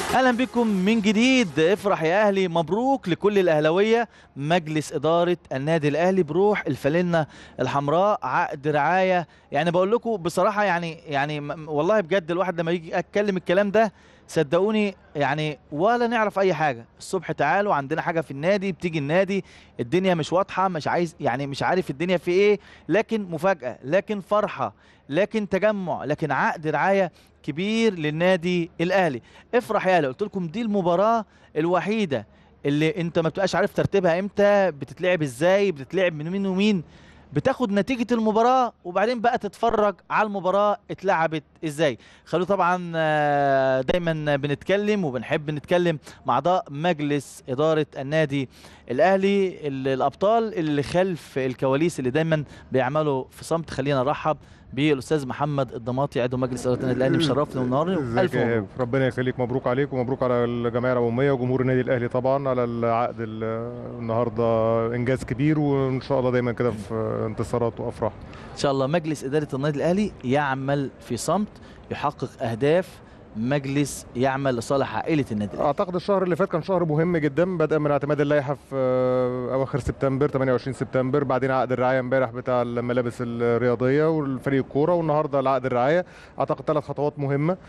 اهلا بكم من جديد افرح يا اهلي مبروك لكل الاهلاويه مجلس اداره النادي الاهلي بروح الفالنه الحمراء عقد رعايه يعني بقول لكم بصراحه يعني يعني م- والله بجد الواحد لما يجي اتكلم الكلام ده صدقوني يعني ولا نعرف اي حاجه الصبح تعالوا عندنا حاجه في النادي بتيجي النادي الدنيا مش واضحه مش عايز يعني مش عارف الدنيا في ايه لكن مفاجاه لكن فرحه لكن تجمع لكن عقد رعايه كبير للنادي الاهلي افرح يا اهلي قلت لكم دي المباراه الوحيده اللي انت ما بتبقاش عارف ترتيبها امتى بتتلعب ازاي بتتلعب من مين ومين بتاخد نتيجة المباراة وبعدين بقى تتفرج على المباراة اتلعبت ازاي خلوا طبعا آه، دايما بنتكلم وبنحب نتكلم مع اعضاء مجلس إدارة النادي الأهلي ال- الأبطال اللي خلف الكواليس اللي دايما بيعملوا في صمت خلينا نرحب بالاستاذ محمد الضماطي عضو مجلس اداره النادي الاهلي مشرفنا ومنورنا ازيك الف يا مبروك إيهاب؟ ربنا يخليك مبروك عليك ومبروك على الجمعيه العموميه وجمهور النادي الاهلي طبعا على العقد ال- النهارده انجاز كبير وان شاء الله دايما كده في انتصارات وافراح ان شاء الله مجلس اداره النادي الاهلي يعمل في صمت يحقق اهداف مجلس يعمل لصالح عائله النادي الاهلي اعتقد الشهر اللي فات كان شهر مهم جدا بدأ من اعتماد اللائحه في آه، اواخر سبتمبر 28 سبتمبر بعدين عقد الرعايه امبارح بتاع الملابس الرياضيه والفريق الكوره والنهارده العقد الرعايه اعتقد ثلاث خطوات مهمه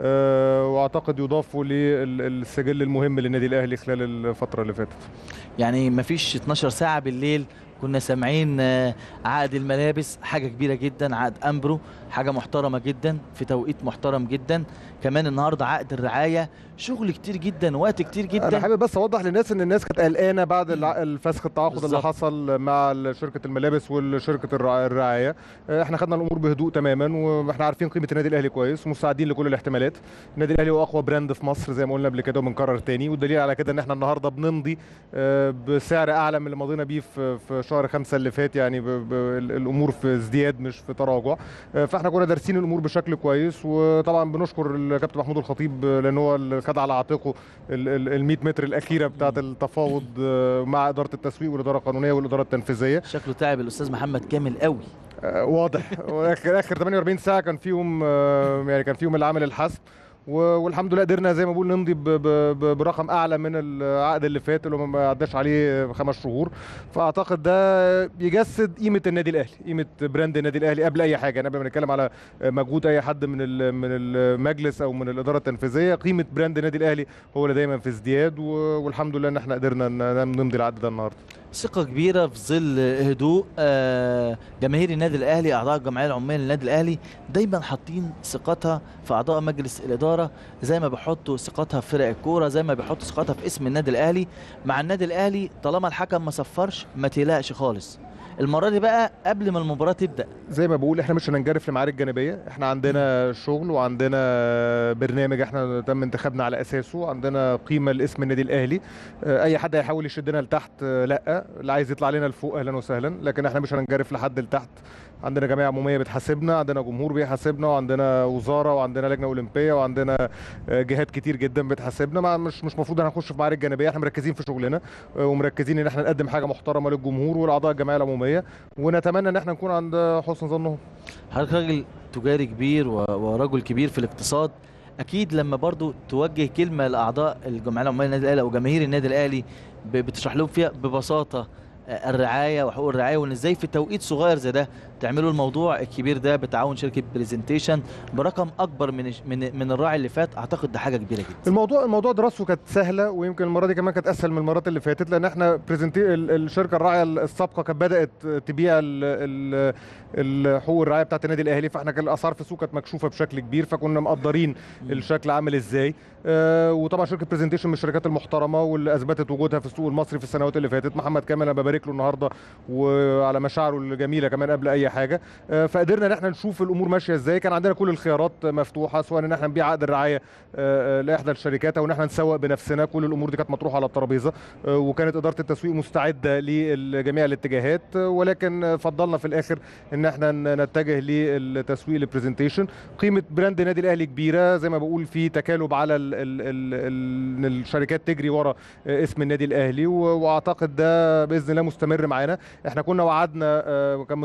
آه، واعتقد يضافوا للسجل المهم للنادي الاهلي خلال الفتره اللي فاتت يعني ما فيش 12 ساعه بالليل كنا سامعين آه، عقد الملابس حاجه كبيره جدا عقد امبرو حاجه محترمه جدا في توقيت محترم جدا كمان النهارده عقد الرعايه شغل كتير جدا وقت كتير انا جدا حابب بس اوضح للناس ان الناس كانت قلقانه بعد الع- الفسخ التعاقد اللي بالظبط. حصل مع شركه الملابس وشركه الرعايه آه، احنا خدنا الامور بهدوء تماما واحنا عارفين قيمه النادي الاهلي كويس ومستعدين لكل الاحتمالات النادي الاهلي هو اقوى براند في مصر زي ما قلنا قبل كده وبنكرر تاني والدليل على كده ان احنا النهارده بنمضي آه، بسعر اعلى من اللي مضينا بيه في في شهر خمسة اللي فات يعني ب- ب- الامور في ازدياد مش في تراجع آه، فاحنا كنا دارسين الامور بشكل كويس وطبعا بنشكر الكابتن محمود الخطيب آه، لان هو اللي خد على عاتقه ال 100 متر الاخيره بتاعه التفاوض آه، مع اداره التسويق والاداره القانونيه والاداره التنفيذيه شكله تعب الاستاذ محمد كامل قوي آه، واضح واخر اخر 48 ساعه كان فيهم آه، يعني كان فيهم العامل الحسم و- والحمد لله قدرنا زي ما بقول نمضي ب- ب- ب- برقم اعلى من العقد اللي فات اللي هو ما عداش عليه خمس شهور فاعتقد ده يجسد قيمه النادي الاهلي قيمه براند النادي الاهلي قبل اي حاجه يعني قبل ما نتكلم على مجهود اي حد من ال- من المجلس او من الاداره التنفيذيه قيمه براند النادي الاهلي هو اللي دايما في ازدياد و- والحمد لله ان احنا قدرنا ن- نمضي العقد ده النهارده ثقة كبيرة في ظل هدوء آه، جماهير النادي الأهلي أعضاء الجمعية العمومية للنادي الأهلي دايما حاطين ثقتها في أعضاء مجلس الإدارة زي ما بيحطوا ثقتها في فرق الكورة زي ما بيحطوا ثقتها في اسم النادي الأهلي مع النادي الأهلي طالما الحكم ما صفرش ما تقلقش خالص المرة دي بقى قبل ما المباراة تبدأ زي ما بقول احنا مش هننجرف لمعارك جانبيه احنا عندنا شغل وعندنا برنامج احنا تم انتخابنا على اساسه عندنا قيمه لاسم النادي الاهلي اه، اي حد هيحاول يشدنا لتحت اه، لا اللي عايز يطلع لنا لفوق اهلا وسهلا لكن احنا مش هننجرف لحد لتحت عندنا جمعيه عموميه بتحاسبنا عندنا جمهور بيحاسبنا وعندنا وزاره وعندنا لجنه اولمبيه وعندنا اه، جهات كتير جدا بتحاسبنا ما مش مش المفروض هنخش في معارك جانبيه احنا مركزين في شغلنا اه، ومركزين ان احنا نقدم حاجه محترمه للجمهور والاعضاء الجمعيه العموميه ونتمنى ان احنا نكون عند حسن ظنهم حضرتك راجل تجاري كبير و- ورجل كبير في الاقتصاد اكيد لما برضو توجه كلمه لاعضاء الجمعيه العموميه للنادي الاهلي او جماهير النادي الاهلي ب- بتشرح لهم فيها ببساطه آه، الرعايه وحقوق الرعايه وان ازاي في توقيت صغير زي ده تعملوا الموضوع الكبير ده بتعاون شركه بريزنتيشن برقم اكبر من الش- من من الراعي اللي فات اعتقد ده حاجه كبيره جدا الموضوع الموضوع دراسته كانت سهله ويمكن المره دي كمان كانت اسهل من المرات اللي فاتت لان احنا بريزنتي ال- الشركه الراعيه السابقه كانت بدات تبيع ال- ال- الحقوق الرعايه بتاعت النادي الاهلي فاحنا كان الاسعار في السوق كانت مكشوفه بشكل كبير فكنا مقدرين الشكل عامل ازاي آه وطبعا شركه برزنتيشن من الشركات المحترمه واللي اثبتت وجودها في السوق المصري في السنوات اللي فاتت محمد كامل انا ببارك له النهارده وعلى مشاعره الجميله كمان قبل اي حاجه آه فقدرنا ان احنا نشوف الامور ماشيه ازاي كان عندنا كل الخيارات مفتوحه سواء ان احنا نبيع عقد الرعايه آه، آه، لاحدى الشركات او ان احنا نسوق بنفسنا كل الامور دي كانت مطروحه على الترابيزه آه، وكانت اداره التسويق مستعده لجميع الاتجاهات آه، ولكن آه، فضلنا في الاخر ان احنا ن- نتجه للتسويق البرزنتيشن قيمه براند النادي الاهلي كبيره زي ما بقول في تكالب على ال ال ال ال إن الشركات تجري ورا آه، اسم النادي الاهلي و- واعتقد ده باذن الله مستمر معانا احنا كنا وعدنا آه، وكان من ضمن الحاجات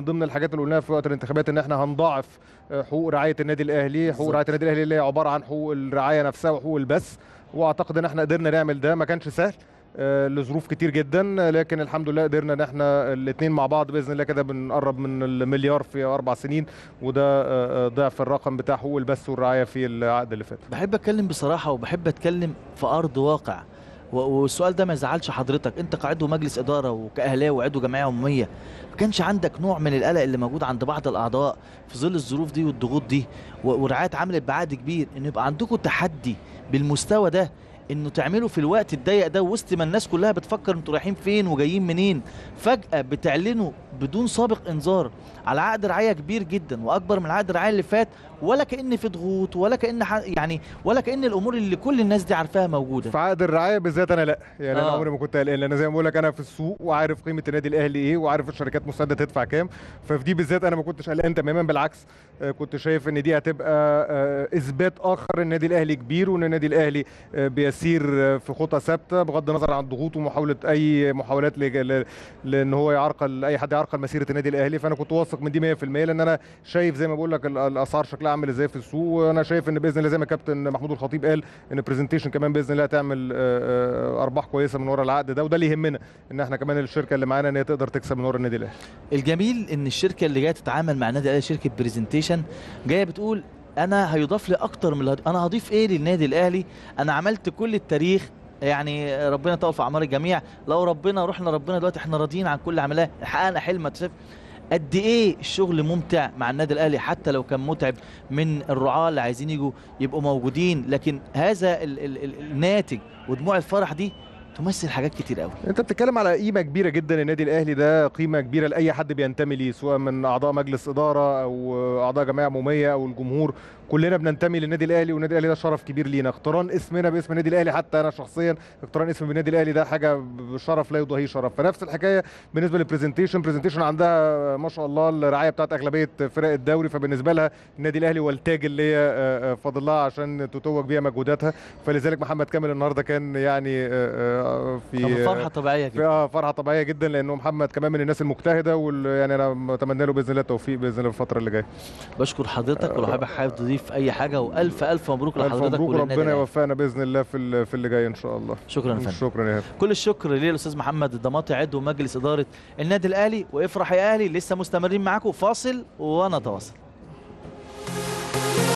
الحاجات اللي قلناها في وقت الانتخابات ان احنا هنضاعف آه، حقوق رعايه النادي الاهلي حقوق بالظبط. رعايه النادي الاهلي اللي هي عباره عن حقوق الرعايه نفسها وحقوق البث واعتقد ان احنا قدرنا نعمل ده ما كانش سهل آه، لظروف كتير جدا آه، لكن الحمد لله قدرنا ان احنا الاثنين مع بعض باذن الله كده بنقرب من المليار في اربع سنين وده آه، آه، ضعف الرقم بتاع حقوق البث والرعايه في العقد اللي فات بحب اتكلم بصراحه وبحب اتكلم في ارض واقع و- والسؤال ده ما يزعلش حضرتك انت كعضو مجلس اداره وكاهلاوي وعضو جمعيه عموميه ما كانش عندك نوع من القلق اللي موجود عند بعض الاعضاء في ظل الظروف دي والضغوط دي و- ورعايه عملت بعقد كبير ان يبقى عندكم تحدي بالمستوى ده انه تعملوا في الوقت الضيق ده وسط ما الناس كلها بتفكر انتوا رايحين فين وجايين منين فجاه بتعلنوا بدون سابق انذار على عقد رعايه كبير جدا واكبر من عقد الرعايه اللي فات ولا كان في ضغوط ولا كان ح- يعني ولا كان الامور اللي كل الناس دي عارفاها موجوده في عقد الرعايه بالذات انا لا يعني انا آه. عمري ما كنت قلقان لان زي ما بقول لك انا في السوق وعارف قيمه النادي الاهلي ايه وعارف الشركات مستعده تدفع كام ففي دي بالذات انا ما كنتش قلقان تماما بالعكس آه، كنت شايف ان دي هتبقى آه، اثبات اخر النادي الاهلي كبير وان النادي الاهلي آه، بيسير آه، في خطى ثابته بغض النظر عن ضغوط ومحاوله اي محاولات لج- ل- لان هو يعرقل اي حد يعرقل مسيره النادي الاهلي فانا كنت واثق من دي 100% لان انا شايف زي ما بقول لك ال- الاسعار شكلها عامل ازاي في السوق وانا شايف ان باذن الله زي ما كابتن محمود الخطيب قال ان برزنتيشن كمان باذن الله هتعمل آه، آه، ارباح كويسه من ورا العقد ده وده اللي يهمنا ان احنا كمان الشركه اللي معانا ان هي تقدر تكسب من ورا النادي الاهلي الجميل ان الشركه اللي جايه تتعامل مع النادي الاهلي شركه برزنتيشن جايه بتقول انا هيضاف لي اكتر من اللي هض- انا هضيف ايه للنادي الاهلي انا عملت كل التاريخ يعني ربنا يطول في اعمار الجميع لو ربنا رحنا ربنا دلوقتي احنا راضيين عن كل عمليه حققنا حلم اكتشف قد ايه الشغل ممتع مع النادي الاهلي حتى لو كان متعب من الرعاه اللي عايزين يجوا يبقوا موجودين لكن هذا ال ال ال الناتج ودموع الفرح دي تمثل حاجات كتير قوي انت بتتكلم على قيمه كبيره جدا النادي الاهلي ده قيمه كبيره لاي حد بينتمي ليه سواء من اعضاء مجلس اداره او اعضاء جمعيه عموميه او الجمهور كلنا بننتمي للنادي الاهلي والنادي الاهلي ده شرف كبير لينا اقتران اسمنا باسم النادي الاهلي حتى انا شخصيا اقتران اسمي بالنادي الاهلي ده حاجه بشرف لا يضاهيه شرف فنفس الحكايه بالنسبه للبرزنتيشن برزنتيشن عندها ما شاء الله الرعايه بتاعت اغلبيه فرق الدوري فبالنسبه لها النادي الاهلي هو التاج اللي هي آه، آه، فاضل لها عشان تتوج بيها مجهوداتها فلذلك محمد كامل النهارده كان يعني آه، آه، في فرحه طبيعيه في جدا اه فرحه طبيعيه جدا لانه محمد كمان من الناس المجتهده وال يعني انا اتمنى له باذن الله التوفيق باذن الله في الفتره اللي جايه بشكر حضرتك ولو حابب حابب تضيف اي حاجه والف الف مبروك الف لحضرتك مبروك وللنادي ربنا الأهلي. يوفقنا باذن الله في ال- في اللي جاي ان شاء الله شكرا يا فندم شكرا يا هاب كل الشكر للاستاذ محمد الضماطي عضو مجلس اداره النادي الاهلي وافرح يا اهلي لسه مستمرين معاكم فاصل ونتواصل